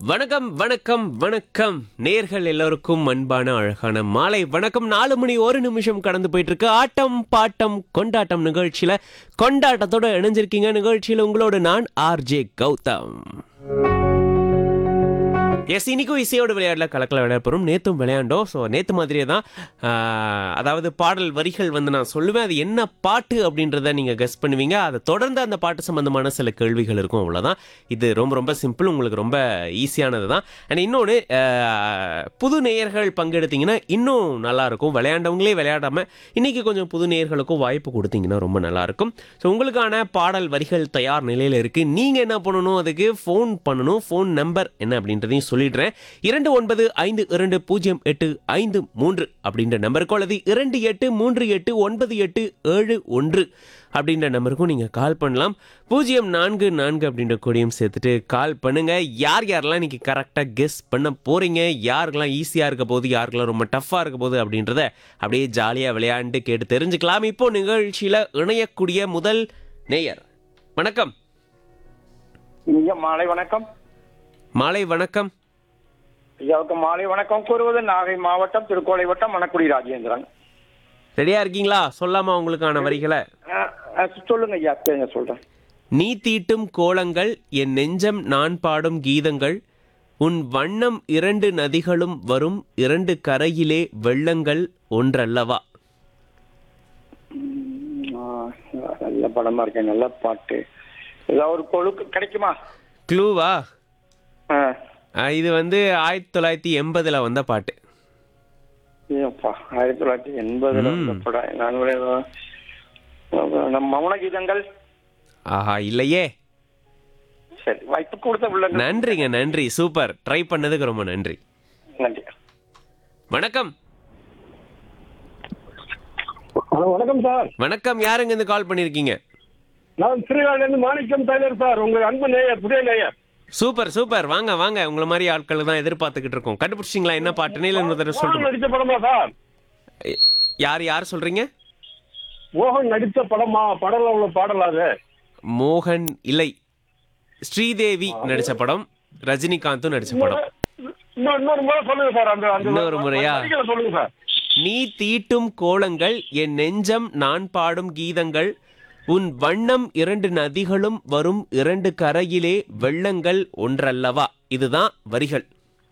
வணக்கம் வணக்கம் வணக்கம் நேர்கள் எல்லோருக்கும் அன்பான அழகான மாலை வணக்கம் நாலு மணி ஒரு நிமிஷம் கடந்து போயிட்டு இருக்கு ஆட்டம் பாட்டம் கொண்டாட்டம் நிகழ்ச்சியில கொண்டாட்டத்தோட இணைஞ்சிருக்கீங்க நிகழ்ச்சியில உங்களோட நான் ஆர்ஜே கௌதம் எஸ் இன்னைக்கும் இசையோட விளையாடல கலக்கல விளையாட போகிறோம் நேற்றும் விளையாண்டோம் ஸோ நேற்று மாதிரியே தான் ஆஹ், அதாவது பாடல் வரிகள் வந்து நான் சொல்லுவேன் அது என்ன பாட்டு அப்படின்றத நீங்கள் கெஸ் பண்ணுவீங்க அதை தொடர்ந்து அந்த பாட்டு சம்மந்தமான சில கேள்விகள் இருக்கும் அவ்வளோதான் இது ரொம்ப ரொம்ப சிம்பிள் உங்களுக்கு ரொம்ப ஈஸியானது தான் அண்ட் இன்னொன்று புது நேயர்கள் பங்கெடுத்தீங்கன்னா இன்னும் நல்லாயிருக்கும் விளையாண்டவங்களே விளையாடாம இன்னைக்கு கொஞ்சம் புது நேயர்களுக்கும் வாய்ப்பு கொடுத்தீங்கன்னா ரொம்ப நல்லாயிருக்கும் ஸோ உங்களுக்கான பாடல் வரிகள் தயார் நிலையில் இருக்குது நீங்கள் என்ன பண்ணணும் அதுக்கு ஃபோன் பண்ணணும் ஃபோன் நம்பர் என்ன அப்படின்றதையும் சொல்லிடுறேன் இரண்டு ஒன்பது ஐந்து இரண்டு பூஜ்ஜியம் எட்டு ஐந்து மூன்று அப்படின்ற நம்பருக்கோ அல்லது இரண்டு எட்டு மூன்று எட்டு ஒன்பது எட்டு ஏழு ஒன்று அப்படின்ற நம்பருக்கும் நீங்கள் கால் பண்ணலாம் பூஜ்ஜியம் நான்கு நான்கு அப்படின்ற கொடியும் சேர்த்துட்டு கால் பண்ணுங்க யார் யாரெல்லாம் இன்னைக்கு கரெக்டாக கெஸ் பண்ண போறீங்க யாருக்கெல்லாம் ஈஸியாக இருக்க போகுது யாருக்கெல்லாம் ரொம்ப டஃப்பாக இருக்க போகுது அப்படின்றத அப்படியே ஜாலியாக விளையாண்டு கேட்டு தெரிஞ்சுக்கலாம் இப்போ நிகழ்ச்சியில் இணையக்கூடிய முதல் நேயர் வணக்கம் இங்க மாலை வணக்கம் மாலை வணக்கம் ஐயாவுக்கு மாலை வணக்கம் கூறுவது நாகை மாவட்டம் திருக்கோளை வட்டம் மணக்குடி ராஜேந்திரன் ரெடியா இருக்கீங்களா சொல்லாமா உங்களுக்கான வரிகளை அஹ், அஹ், சொல்லுங்க ஐயா சரிங்க சொல்றேன் நீ தீட்டும் கோலங்கள் என் நெஞ்சம் நான் பாடும் கீதங்கள் உன் வண்ணம் இரண்டு நதிகளும் வரும் இரண்டு கரையிலே வெள்ளங்கள் ஒன்றல்லவா ஆஹ், நல்ல படமா இருக்கேன் நல்ல பாட்டு ஏதாவது ஒரு கொழுக்கு கிடைக்குமா க்ளூவா ஆஹ், அஹ் இது வந்து ஆயிரத்தி தொள்ளாயிரத்தி எண்பதுல வந்த பாட்டு ஐயோப்பா ஆயிரத்தி தொள்ளாயிரத்தி எண்பதுல வந்த படம் நான் கூட ஏதோ- நம்ம மௌன கீதங்கள் ஆஹா இல்லையே சரி வாய்ப்பு கொடுத்த உள்ளங்க நன்றிங்க நன்றி சூப்பர் ட்ரை பண்ணதுக்கு ரொம்ப நன்றி நன்றி வணக்கம் ஹலோ வணக்கம் சார் வணக்கம் யாருங்க இருந்து கால் பண்ணிருக்கீங்க நான் திருவாரூர்லேருந்து மாணிக்கம் டைலர் சார் உங்க அன்பு நேயர் புதிய நேயர் சூப்பர் சூப்பர் வாங்க வாங்க உங்களை மாதிரி ஆட்கள் தான் எதிர்பார்த்துக்கிட்டு இருக்கோம் கண்டுபிடிச்சிங்களா என்ன பாட்டுன்னு இல்லை இன்னொரு தடவை மோகன் சொல்லுங்க நடிச்ச படமா சார் யார் யார் சொல்றீங்க மோகன் நடிச்ச படமா படம்ல உள்ள பாடலா அது மோகன் இல்லை ஸ்ரீதேவி நடிச்ச படம் ரஜினிகாந்தும் நடிச்ச படம் இன்னொரு இன்னொரு முறை சொல்லுங்க சார் அந்த அந்த இன்னொரு முறையா? வரிகளை சொல்லுங்க சார் நீ தீட்டும் கோலங்கள் என் நெஞ்சம் நான் பாடும் கீதங்கள் உன் வண்ணம் இரண்டு நதிகளும் வரும் இரண்டு கரையிலே வெள்ளங்கள் ஒன்றல்லவா இதுதான் வரிகள்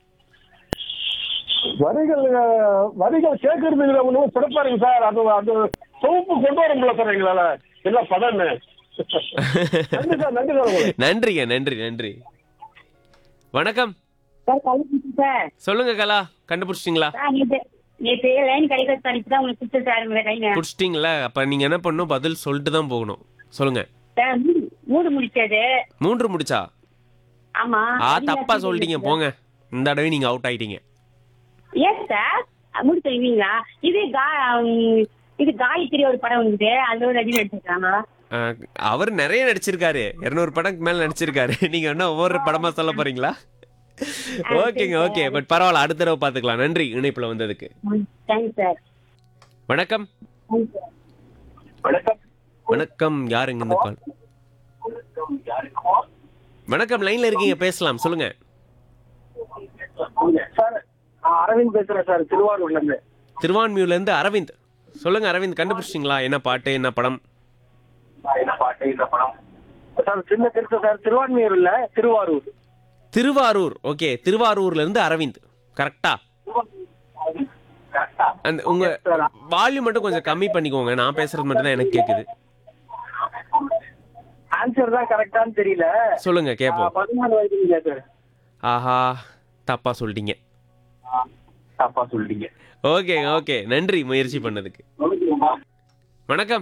வரிகள் அஹ், வரிகள் கேட்கறதுக்கு ஒன்றும் சிறப்பா இருக்கு சார் அது அது தொகுப்பு கொண்டு வர முடியல சார் எங்களால என்ன படம்னு நன்றி சார் நன்றி சார் உங்களுக்கு நன்றிங்க நன்றி நன்றி வணக்கம் சார் கழிச்சு சார் சொல்லுங்க கலா கண்டுபிடிச்சிட்டீங்களா சார் நேற்று நேற்று லைன் கிடைக்கிற தனிச்சு தான் உங்களுக்கு கொடுத்தேன் சார் உங்க லைனை பிடிச்சிட்டீங்களா அப்ப நீங்க என்ன பண்ணணும் பதில் சொல்லிட்டு தான் போகணும் சொல்லுங்க சார் மூடு மூடு முடிச்சது மூன்று முடிச்சா ஆமா ஆ தப்பா சொல்லிட்டீங்க போங்க இந்த தடவை நீங்க அவுட் ஆயிட்டீங்க ஏன் சார் மூடு தெரியுங்களா இது கா உம், இது காயத்ரி ஒரு படம் வந்துட்டு அதுல ஒரு ரஜினி எடுத்துருக்காங்க அஹ், அவர் நிறைய நடிச்சிருக்காரு இருநூறு படத்துக்கு மேல நடிச்சிருக்காரு நீங்க என்ன ஒவ்வொரு படமா சொல்ல போறீங்களா ஓகேங்க ஓகே பட் பரவாயில்ல அடுத்த தடவை பாத்துக்கலாம் நன்றி இணைப்புல வந்ததுக்கு தேங்க்ஸ் சார் வணக்கம் வணக்கம் வணக்கம் யாருங்க இந்த கால் வணக்கம் லைன்ல இருக்கீங்க பேசலாம் சொல்லுங்க சார் நான் அரவிந்த் பேசுறேன் சார் திருவாரூர்ல இருந்து திருவான்மியூர்ல இருந்து அரவிந்த் சொல்லுங்க அரவிந்த் கண்டுபிடிச்சிங்களா என்ன பாட்டு என்ன படம் என்ன பாட்டு இந்த படம் சார் சின்ன திருத்த சார் திருவான்மையூர் இல்ல திருவாரூர் திருவாரூர் ஓகே திருவாரூர்ல இருந்து அரவிந்த் கரெக்டா அந்த உங்க வால்யூம் மட்டும் கொஞ்சம் கம்மி பண்ணிக்கோங்க நான் பேசுறது மட்டும் தான் எனக்கு கேக்குது ஆன்சர் தான் கரெக்டான்னு தெரியல சொல்லுங்க கேப்போம் பதினாலு வயது இல்ல சார் ஆஹா தப்பா சொல்லிட்டீங்க தப்பா சொல்லிட்டீங்க ஓகே ஓகே நன்றி முயற்சி பண்ணதுக்கு வணக்கம்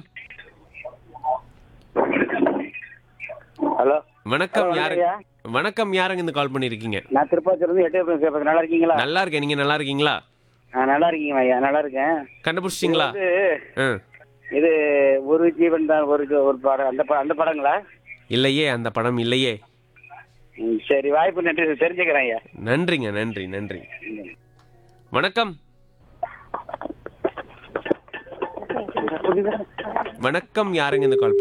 ஹலோ வணக்கம் Hello, யாரு ஐயா. வணக்கம் யாருங்க இந்த கால் பண்ணிருக்கீங்க நான் திருப்பாச்சூர்ல இருந்து எட்டு பேசுறேன் நல்லா இருக்கீங்களா நல்லா இருக்கேன் நீங்க நல்லா இருக்கீங்களா ஆ, நல்லா இருக்கீங்க ஐயா நல்லா இருக்கேன் கண்டுபிடிச்சிட்டீங்களா இது ஆ. இது ஒரு ஜீவன் தான் ஒரு ஒரு படம் அந்த படம் அந்த படங்களா இல்லையே அந்த படம் இல்லையே ம், சரி வாய்ப்பு நன்றி தெரிஞ்சுக்கிறேன் ஐயா நன்றிங்க நன்றி நன்றி வணக்கம் வணக்கம் யாருங்க இந்த கால்